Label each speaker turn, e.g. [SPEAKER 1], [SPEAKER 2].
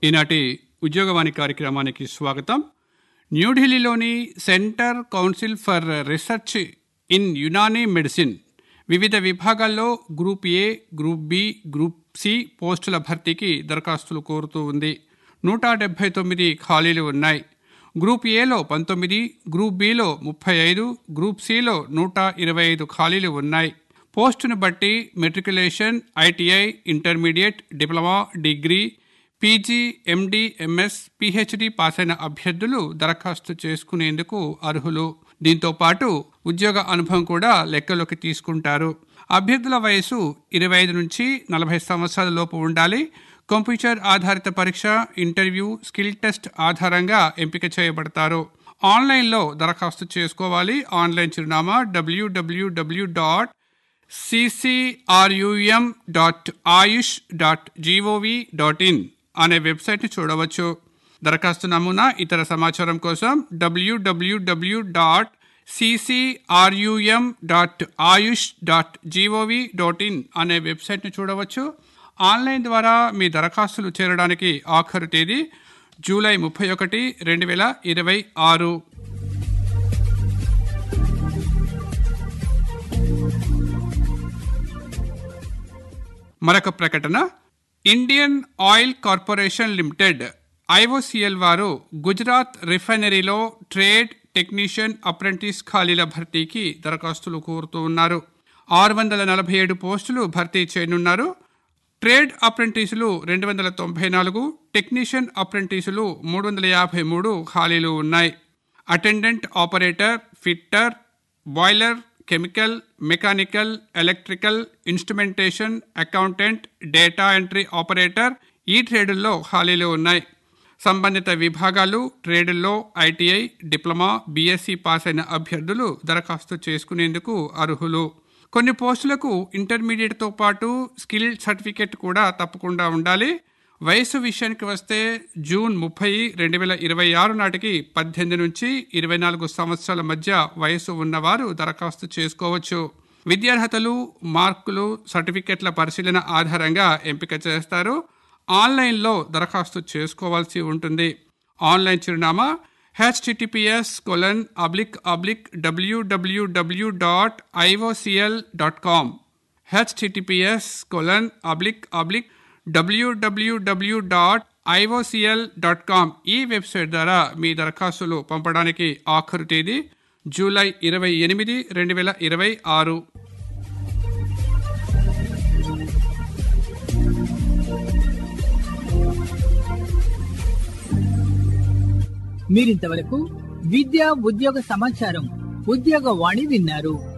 [SPEAKER 1] ఈనాటి ఉద్యోగవాణి కార్యక్రమానికి స్వాగతం న్యూఢిల్లీలోని centre council for research in Unani medicine వివిధ విభాగాల్లో group A group B group C పోస్టుల భర్తీకి దరఖాస్తులు కోరుతూ ఉంది నూట డెబ్బై తొమ్మిది ఖాళీలు ఉన్నాయి గ్రూప్ ఏలో పంతొమ్మిది గ్రూప్ బిలో ముప్పై ఐదు గ్రూప్ సిలో నూట ఇరవై ఐదు ఖాళీలు ఉన్నాయి పోస్టును బట్టి matriculation ITI intermediate diploma degree PG MD MS PhD pass అయిన అభ్యర్థులు దరఖాస్తు చేసుకునేందుకు అర్హులు దీంతో పాటు ఉద్యోగ అనుభవం కూడా లెక్కలోకి తీసుకుంటారు అభ్యర్థుల వయసు ఇరవై ఐదు నుంచి నలభై సంవత్సరాల లోపు ఉండాలి కంప్యూటర్ ఆధారిత పరీక్ష ఇంటర్వ్యూ స్కిల్ టెస్ట్ ఆధారంగా ఎంపిక చేయబడతారు ఆన్లైన్లో దరఖాస్తు చేసుకోవాలి ఆన్లైన్ చిరునామా WWW dot CCRUM dot AYUSH dot GOV dot in అనే వెబ్సైట్ని చూడవచ్చు దరఖాస్తు నమూనా ఇతర సమాచారం కోసం WWW dot CCRUM dot AYUSH dot GOV dot in అనే వెబ్సైట్ని చూడవచ్చు ఆన్లైన్ ద్వారా మీ దరఖాస్తులు చేరడానికి ఆఖరు తేదీ జూలై ముప్పై ఒకటి రెండు వేల ఇరవై ఆరు మరొక ప్రకటన Indian oil corporation limited IOCL వారు గుజరాత్ రిఫైనరీలో ట్రేడ్ టెక్నీషియన్ అప్రెంటిస్ ఖాళీల భర్తీకి దరఖాస్తులు కోరుతూ ఉన్నారు ఆరు వందల నలభై ఏడు పోస్టులు భర్తీ చేయనున్నారు ట్రేడ్ అప్రెంటిసులు రెండు వందల తొంభై నాలుగు టెక్నీషియన్ అప్రెంటిసులు మూడు వందల యాభై మూడు ఖాళీలు ఉన్నాయి attendant operator fitter boiler chemical mechanical electrical instrumentation accountant data entry operator ఈ ట్రేడుల్లో ఖాళీలు ఉన్నాయి సంబంధిత విభాగాలు ట్రేడుల్లో ఐటీఐ డిప్లొమా బీఎస్సీ పాస్ అయిన అభ్యర్థులు దరఖాస్తు చేసుకునేందుకు అర్హులు కొన్ని పోస్టులకు ఇంటర్మీడియట్తో పాటు స్కిల్ సర్టిఫికేట్ కూడా తప్పకుండా ఉండాలి వయసు విషయానికి వస్తే జూన్ ముప్పై రెండు వేల ఇరవై ఆరు నాటికి పద్దెనిమిది నుంచి ఇరవై నాలుగు సంవత్సరాల మధ్య వయసు ఉన్నవారు దరఖాస్తు చేసుకోవచ్చు విద్యార్హతలు మార్కులు సర్టిఫికెట్ల పరిశీలన ఆధారంగా ఎంపిక చేస్తారు ఆన్లైన్లో దరఖాస్తు చేసుకోవాల్సి ఉంటుంది ఆన్లైన్ చిరునామా HTTPS colon oblique oblique WWW dot IOCL dot com HTTPS colon oblique oblique WWW dot IOCL dot com ఈ వెబ్సైట్ ద్వారా మీ దరఖాస్తులు పంపడానికి ఆఖరు తేదీ జూలై ఇరవై ఎనిమిది రెండు వేల ఇరవై ఆరు
[SPEAKER 2] మీరింతవరకు విద్యా ఉద్యోగ సమాచారం ఉద్యోగ వాణి విన్నారు